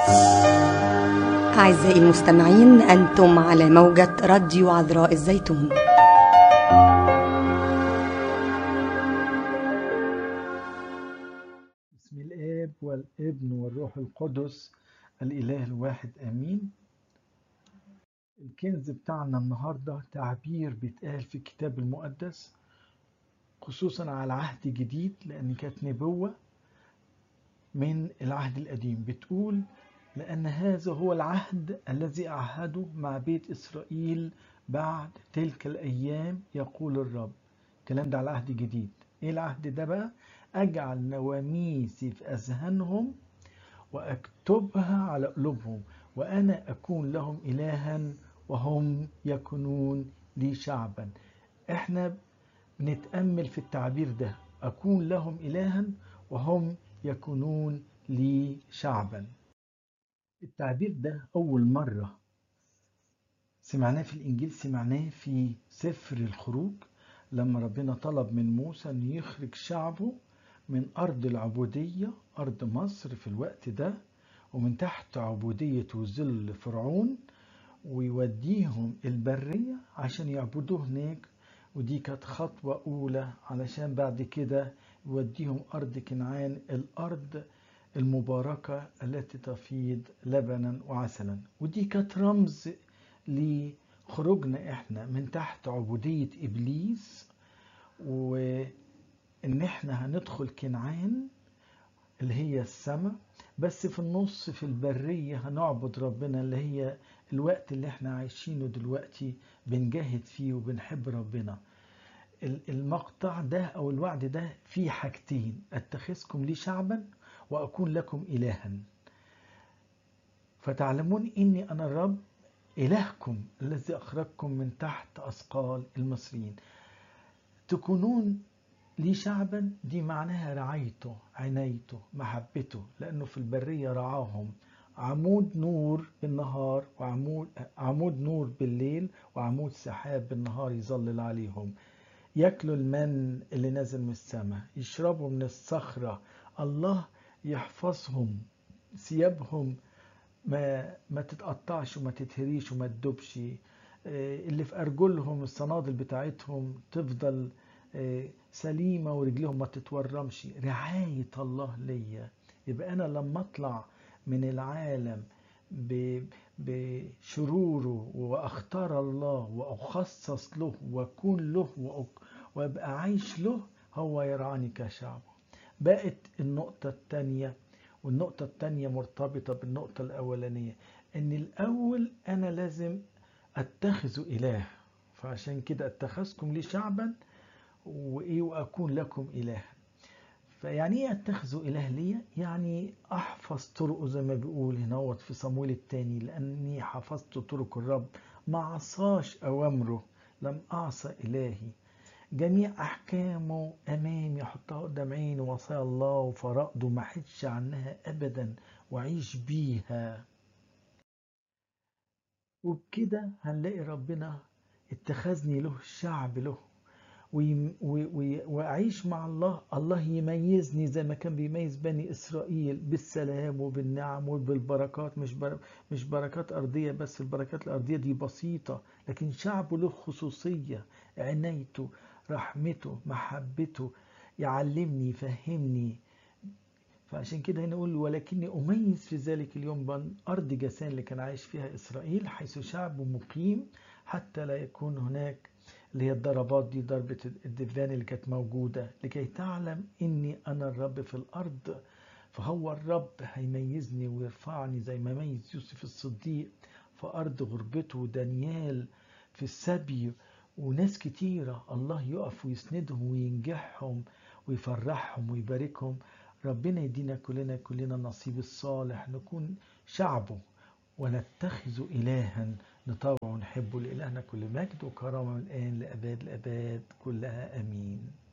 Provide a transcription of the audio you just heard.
أعزائي المستمعين أنتم على موجة راديو عذراء الزيتون بسم الآب والابن والروح القدس الإله الواحد آمين الكنز بتاعنا النهاردة تعبير بيتقال في الكتاب المقدس خصوصا على عهد جديد لأن كانت نبوة من العهد القديم بتقول لأن هذا هو العهد الذي أعهده مع بيت إسرائيل بعد تلك الأيام يقول الرب الكلام ده على عهد جديد إيه العهد ده بقى أجعل نواميسي في أذهانهم وأكتبها على قلوبهم وأنا أكون لهم إلها وهم يكونون لي شعبا إحنا بنتأمل في التعبير ده أكون لهم إلها وهم يكونون لي شعبا التعبير ده أول مرة سمعناه في الإنجيل سمعناه في سفر الخروج لما ربنا طلب من موسى أن يخرج شعبه من أرض العبودية أرض مصر في الوقت ده ومن تحت عبودية وذل فرعون ويوديهم البرية عشان يعبدوه هناك ودي كانت خطوة أولى علشان بعد كده يوديهم أرض كنعان الأرض المباركة التي تفيض لبنا وعسلا ودي كانت رمز لخروجنا احنا من تحت عبودية إبليس وإن احنا هندخل كنعان اللي هي السماء بس في النص في البرية هنعبد ربنا اللي هي الوقت اللي احنا عايشينه دلوقتي بنجاهد فيه وبنحب ربنا المقطع ده او الوعد ده فيه حاجتين اتخذكم لي شعبا واكون لكم الها فتعلمون اني انا الرب الهكم الذي اخرجكم من تحت اثقال المصريين تكونون لي شعبا دي معناها رعايته عنايته محبته لانه في البريه رعاهم عمود نور بالنهار وعمود عمود نور بالليل وعمود سحاب بالنهار يظلل عليهم ياكلوا المن اللي نازل من السماء يشربوا من الصخرة الله يحفظهم ثيابهم ما ما تتقطعش وما تتهريش وما تدوبش اللي في أرجلهم الصنادل بتاعتهم تفضل سليمة ورجلهم ما تتورمش رعاية الله ليا يبقى أنا لما أطلع من العالم بشروره واختار الله واخصص له واكون له وابقى عايش له هو يرعاني كشعبه بقت النقطة الثانية والنقطة الثانية مرتبطة بالنقطة الأولانية إن الأول أنا لازم أتخذ إله فعشان كده أتخذكم لي شعبا وإيه وأكون لكم إله فيعني ايه اتخذوا اله ليا يعني احفظ طرقه زي ما بيقول هنا في صمويل الثاني لاني حفظت طرق الرب ما عصاش اوامره لم اعصى الهي جميع احكامه امامي احطها قدام عيني وصايا الله وفرائضه ما حدش عنها ابدا واعيش بيها وبكده هنلاقي ربنا اتخذني له الشعب له واعيش مع الله الله يميزني زي ما كان بيميز بني اسرائيل بالسلام وبالنعم وبالبركات مش مش بركات ارضيه بس البركات الارضيه دي بسيطه لكن شعبه له خصوصيه عنايته رحمته محبته يعلمني يفهمني فعشان كده هنا نقول ولكني اميز في ذلك اليوم بين ارض جسان اللي كان عايش فيها اسرائيل حيث شعبه مقيم حتى لا يكون هناك اللي هي الضربات دي ضربة الدفان اللي كانت موجودة لكي تعلم إني أنا الرب في الأرض فهو الرب هيميزني ويرفعني زي ما ميز يوسف الصديق في أرض غربته ودانيال في السبي وناس كتيرة الله يقف ويسندهم وينجحهم ويفرحهم ويباركهم ربنا يدينا كلنا كلنا النصيب الصالح نكون شعبه ونتخذ إلها نطوع ونحبه لإلهنا كل مجد وكرامة من الآن لأباد الأباد كلها أمين